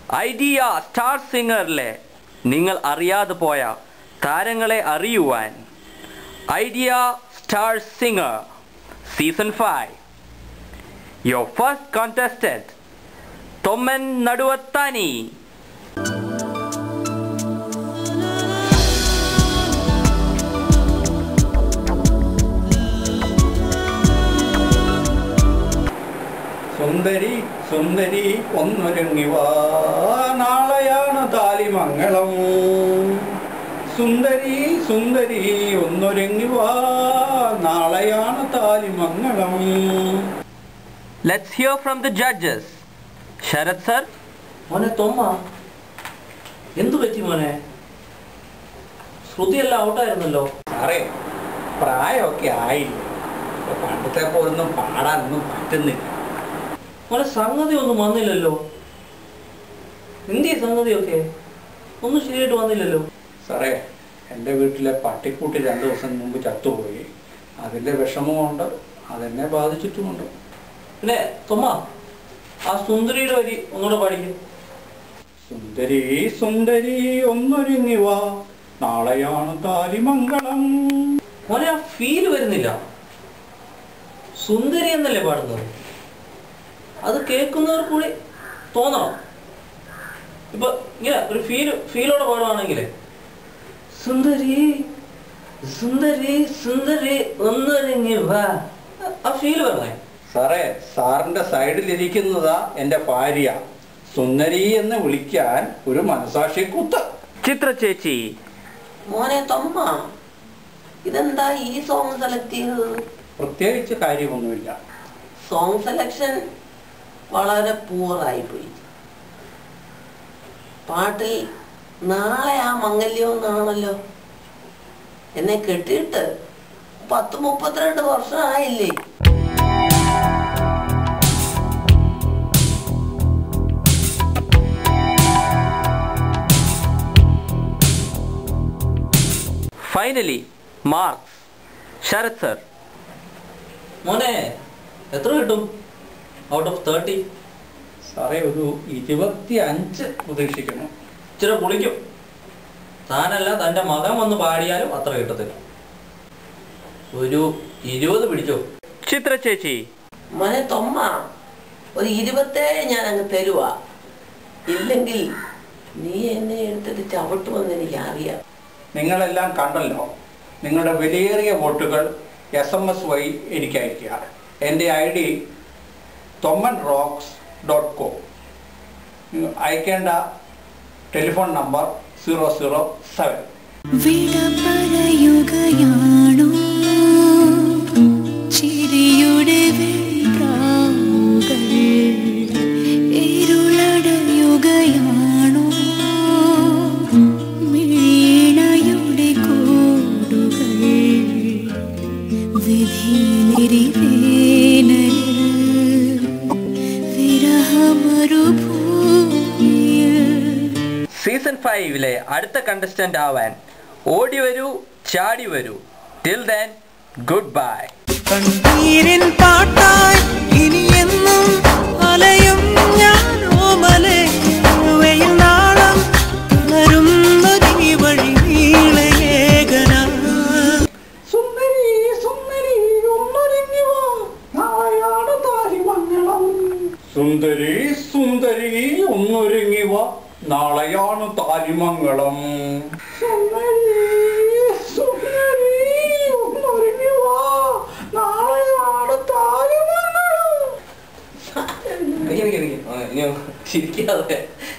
idea star സിംഗറിലെ നിങ്ങൾ അറിയാതെ പോയ താരങ്ങളെ അറിയുവാൻ Idea star singer season five your first contestant Thomman Naduvathani സുന്ദരി സുന്ദരി ഒന്നൊരുങ്ങി വാ നാളെയാണ് താലിമംഗളം സുന്ദരി സുന്ദരി ഒന്നൊരുങ്ങി വാ നാളെയാണ് താലിമംഗളം let's hear from the judges Sharath sir മോനെ തൊമ്മ എന്തു പറ്റി മോനെ ശ്രുതിയെല്ലാം ഔട്ടായിരുന്നല്ലോ സാറേ പ്രായമൊക്കെ ആയി ഇപ്പൊ പണ്ടത്തെ പോലൊന്നും പാടാനൊന്നും പറ്റുന്നില്ല മോനെ സംഗതി ഒന്നും വന്നില്ലല്ലോ എന്തിയ സംഗതിയൊക്കെ ഒന്നും ശരിയായിട്ട് വന്നില്ലല്ലോ സാറേ എൻ്റെ വീട്ടിലെ പട്ടിക്കുട്ടി രണ്ട് ദിവസം മുമ്പ് ചത്തുപോയി അതിൻ്റെ വിഷമമുണ്ട് അതെന്നെ ബാധിച്ചിട്ടുമുണ്ട് പിന്നെ തൊമ്മ ആ സുന്ദരിയുടെ വരി ഒന്നുകൂടെ പാടിക്കും സുന്ദരി സുന്ദരി ഒന്നൊരുങ്ങി വാ നാളെയാണ് താലിമംഗളം മോനെ ആ ഫീൽ വരുന്നില്ല സുന്ദരി എന്നല്ലേ പാടുന്നത് അത് കേൾക്കുന്നവർ കൂടി തോന്നണം ഇപ്പൊ ഇങ്ങനെ ഒരു ഫീൽ ഫീലോടെ പാടുവാണെങ്കിലേ സുന്ദരി സുന്ദരി സുന്ദരി ഒന്നൊരുങ്ങി വാ ആ ഫീൽ വരണേ സാറേ സാറിന്റെ സൈഡിലിരിക്കുന്നതാ എൻ്റെ ഭാര്യ സുന്ദരി എന്ന് വിളിക്കാൻ ഒരു മനസാക്ഷി കുത്ത് ചിത്ര ചേച്ചി മോനെ തൊമ്മ ഇതെന്താ ഈ സോങ് സെലക്ട് ചെയ്തത് പ്രത്യേകിച്ച് കാര്യമൊന്നുമില്ല സോങ് സെലക്ഷൻ വളരെ പൂറായി പോയി പാട്ടിൽ നാളെ ആ മംഗല്യം എന്നാണല്ലോ എന്നെ കെട്ടിയിട്ട് പത്ത് മുപ്പത്തിരണ്ട് വർഷമായില്ലേ ഫൈനലി മാർക്സ് ശരത് സർ മോനെ എത്ര കിട്ടും ഔട്ട് ഓഫ് തേർട്ടി സാറേ ഒരു ഇരുപത്തി അഞ്ച് പ്രതീക്ഷിക്കുന്നു ഇച്ചിരി പൊളിക്കും താനല്ല തൻ്റെ മകൻ വന്ന് പാടിയാലും അത്ര കിട്ടത്തില്ല ഒരു ഇരുപത് പിടിച്ചോ ചിത്ര ചേച്ചി മോനെ തൊമ്മ ഒരു ഇരുപത്തേഴ് ഞാൻ അങ്ങ് തരുവാ ഇല്ലെങ്കിൽ നീ എന്നെ എടുത്തിട്ട് ചവിട്ടുമെന്ന് എനിക്ക് അറിയാം നിങ്ങളെല്ലാം കണ്ടല്ലോ നിങ്ങളുടെ വിലയേറിയ വോട്ടുകൾ എസ് എം എസ് വഴി എനിക്ക് അയക്കുക എൻ്റെ I D Thomman rocks dot com അയക്കേണ്ട telephone number zero zero seven വിട പറയുകയാണോ ചിരിയുടെ വെൺപ്രാവുകൾ ഇരുളടയുകയാണോ മിഴിയിണയുടെ കൂടുകൾ വിധിനിരിവേനലിൽ വിരഹമരുഭൂമിയിൽ സീസൺ ഫൈവിലെ അടുത്ത കണ്ടസ്റ്റന്റ് ആവാൻ ഓടി വരൂ ചാടി വരൂ ടിൽ ദെൻ ഗുഡ് ബൈ കണ്ണീരിൻ പാട്ടായി ഇനി എന്നും അലയും ഞാനോ മലേ വെയിൽ നാളം വളരുന്നൊരീ വഴി നീളയേകന സുന്ദരി സുന്ദരി ഒന്നൊരുങ്ങി വാ നാളെയാണ് താലിമംഗളം സുന്ദരി സുന്ദരി ഒന്നൊരുങ്ങി വാ നാളെയാണ് താലിമംഗളം സുന്ദരി സുന്ദരി ഒന്നൊരുങ്ങി വാ നാളെയാണ് താലിമംഗളം ഇനി ഇനി ഇനി ഇനി ശരിക്കാതെ